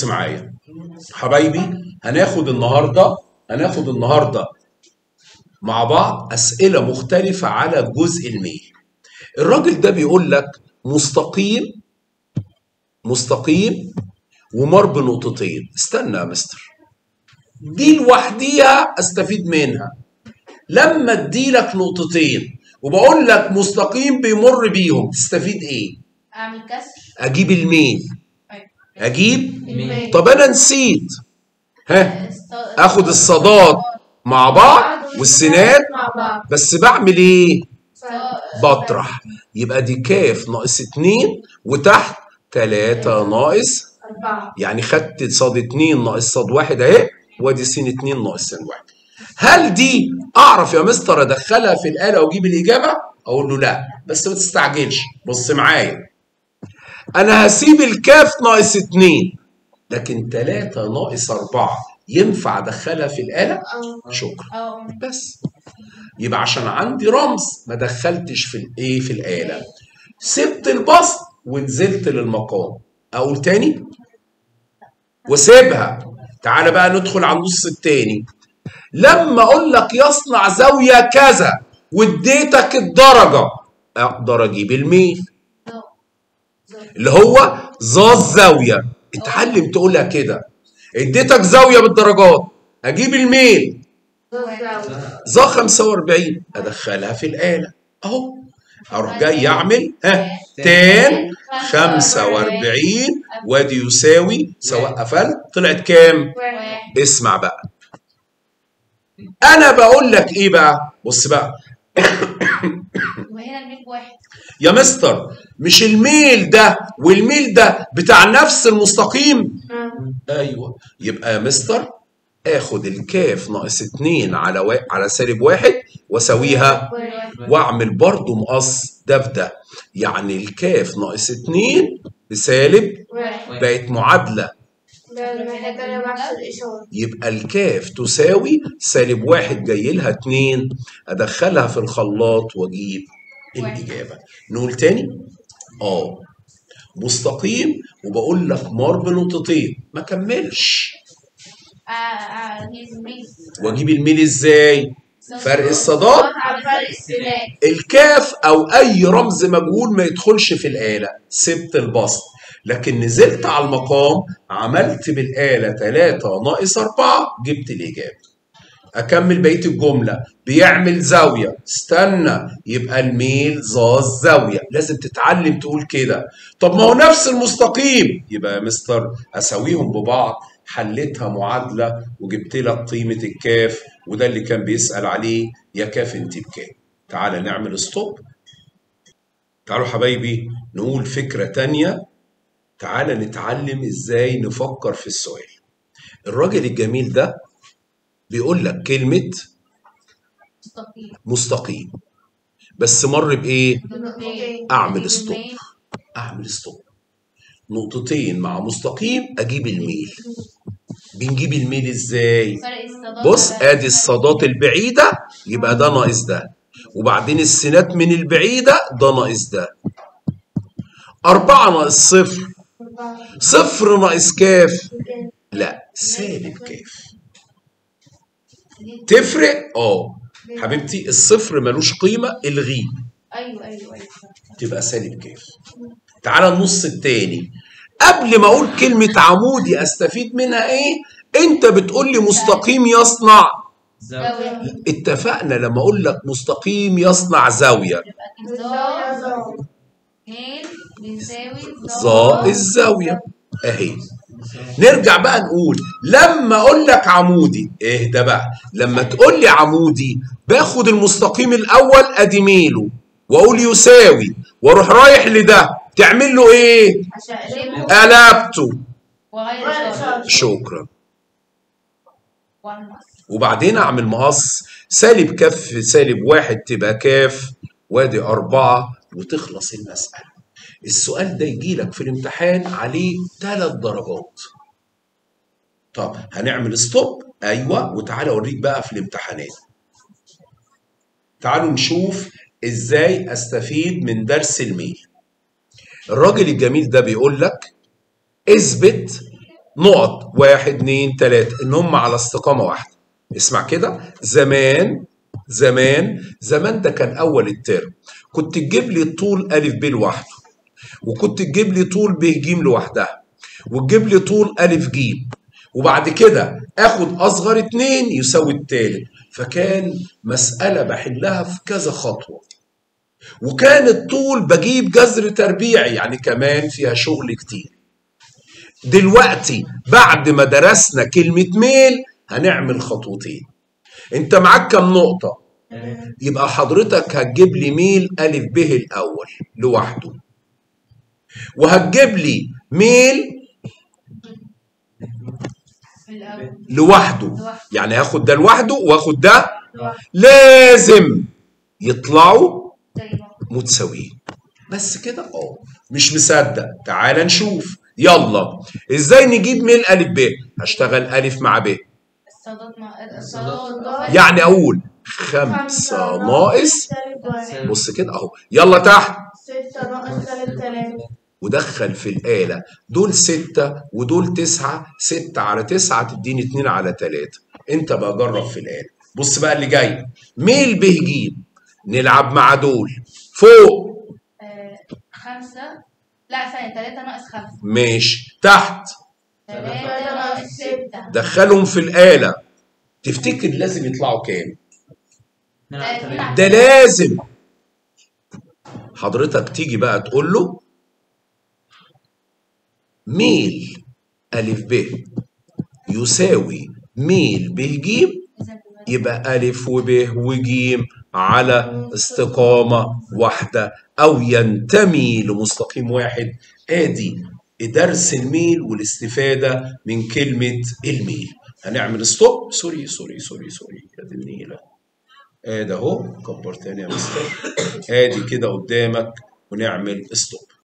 بص معايا حبايبي هناخد النهارده هناخد النهارده مع بعض اسئله مختلفه على جزء الميل الراجل ده بيقول لك مستقيم مستقيم ومر بنقطتين استنى يا مستر دي لوحديها استفيد منها لما اديلك نقطتين وبقول لك مستقيم بيمر بيهم تستفيد ايه اعمل كسر اجيب الميل أيوة. اجيب الميل. طب انا نسيت ها است- اخد الصادات مع بعض والسينات مع بعض بس بعمل ايه سواء- بطرح يبقى دي كاف ناقص اتنين وتحت تلاتة ناقص أربعة يعني خدت صاد اتنين ناقص صاد واحد اهي وادي س اتنين ناقص س واحد هل دي اعرف يا مستر ادخلها في الاله واجيب الاجابه؟ اقول له لا بس ما تستعجلش بص معايا انا هسيب الكاف ناقص اتنين لكن تلاتة ناقص أربعة ينفع أدخلها في الآلة؟ أو شكرا أو بس يبقى عشان عندي رمز ما دخلتش في الايه في الآلة سبت البسط ونزلت للمقام اقول تاني وسيبها تعالى بقى ندخل على النص التاني لما اقول لك يصنع زاوية كذا واديتك الدرجة اقدر اجيب الميل أو اللي هو ذا الزاوية اتعلم تقولها كده اديتك زاوية بالدرجات اجيب الميل ذا 45 ادخلها في الاله اهو اروح جاي اعمل ها تان 45 وادي يساوي سواء قفلت طلعت كام واحد اسمع بقى انا بقول لك ايه بقى بص بقى وهنا الميل واحد يا مستر مش الميل ده والميل ده بتاع نفس المستقيم ايوه يبقى يا مستر اخد الكاف ناقص اتنين على و... على سالب واحد واساويها واحد واعمل برضو مقص ده بده يعني الكاف ناقص اتنين بسالب واحد بقت معادلة يبقى الكاف تساوي سالب واحد جاي لها اتنين ادخلها في الخلاط واجيب الاجابة نقول تاني اه مستقيم وبقول لك مر بنقطتين ما كملش آه، آه، هي الميل. واجيب الميل ازاي فرق الصادات على فرق السنات الكاف او اي رمز مجهول ما يدخلش في الاله سبت البسط لكن نزلت على المقام عملت بالاله 3 ناقص 4 جبت الاجابه اكمل بقيه الجمله بيعمل زاويه استنى يبقى الميل ذا الزاويه لازم تتعلم تقول كده طب ما هو نفس المستقيم يبقى يا مستر اساويهم ببعض حليتها معادله وجبت لك قيمه الكاف وده اللي كان بيسال عليه يا كاف انت بكام تعالى نعمل ستوب تعالوا حبايبي نقول فكرة تانية تعالى نتعلم ازاي نفكر في السؤال الراجل الجميل ده بيقول لك كلمة مستقيم مستقيم بس مر بإيه؟ نقطتين. أعمل ستوب. الميل. أعمل ستوب نقطتين مع مستقيم أجيب الميل بنجيب الميل ازاي؟ فرق الصادات بص على- ادي الصادات البعيدة يبقى ده ناقص ده وبعدين السينات من البعيدة ده ناقص ده أربعة ناقص صفر صفر ناقص كاف لا سالب كاف تفرق اه حبيبتي الصفر ملوش قيمة الغيه ايوه ايوه ايوه تبقى سالب كاف تعالى النص التاني قبل ما اقول كلمة عمودي استفيد منها ايه انت بتقول لي مستقيم يصنع زاوية اتفقنا لما اقول لك مستقيم يصنع زاويه يبقى ظا ميل بيساوي ظا الزاويه اهي نرجع بقى نقول لما اقول لك عمودي اهدى بقى لما تقول لي عمودي باخد المستقيم الاول ادي ميله واقول يساوي واروح رايح لده تعمل له ايه عشان اقلبه قلبته وغير شرط شكرا والنص وبعدين اعمل مقص سالب كف سالب واحد تبقى كاف وادي أربعة وتخلص المسألة السؤال ده يجي لك في الامتحان عليه ثلاث درجات طب هنعمل ستوب ايوه وتعالى اوريك بقى في الامتحانات تعالوا نشوف ازاي استفيد من درس الميل الراجل الجميل ده بيقول لك اثبت نقط واحد اتنين تلاتة ان هم على استقامة واحدة اسمع كده زمان زمان زمان ده كان اول الترم كنت تجيب لي طول الف ب لوحده وكنت تجيب لي طول ب ج لوحدها وتجيب لي طول الف ج وبعد كده اخد اصغر اتنين يساوي التالت فكان مسألة بحلها في كذا خطوة وكان الطول بجيب جذر تربيعي يعني كمان فيها شغل كتير دلوقتي بعد ما درسنا كلمة ميل هنعمل خطوتين انت معاك كام نقطة يبقى حضرتك هتجيب لي ميل ألف ب الأول لوحده وهتجيب لي ميل في الأول لوحده لوحده. يعني هاخد ده لوحده واخد ده لوحده. لازم يطلعوا زي ما متساويين بس كده اه مش مصدق تعال نشوف يلا ازاي نجيب ميل الف ب هشتغل الف مع ب الصادات مع الصادات والضفر يعني اقول خمسة ناقص بص كده اهو يلا تحت ستة ناقص تلات تلاتة ودخل في الآلة دول ستة ودول تسعة ستة على تسعة تديني اتنين على تلاتة انت بقى جرب في الآلة بص بقى اللي جاي ميل ب ج نلعب مع دول فوق آه، خمسة لا ثانية تلاتة ناقص خمسة ماشي تحت تلاتة ناقص ستة دخلهم في الآلة تفتكر لازم يطلعوا كام تلاتة. ده لازم حضرتك تيجي بقى تقول له ميل ألف ب يساوي ميل ب ج يبقى ألف وب وج على استقامة واحدة أو ينتمي لمستقيم واحد آدي درس الميل والاستفادة من كلمة الميل هنعمل ستوب سوري سوري سوري سوري يا دي النيلة ادي اهو كبر تاني يا مستر ادي كده قدامك ونعمل ستوب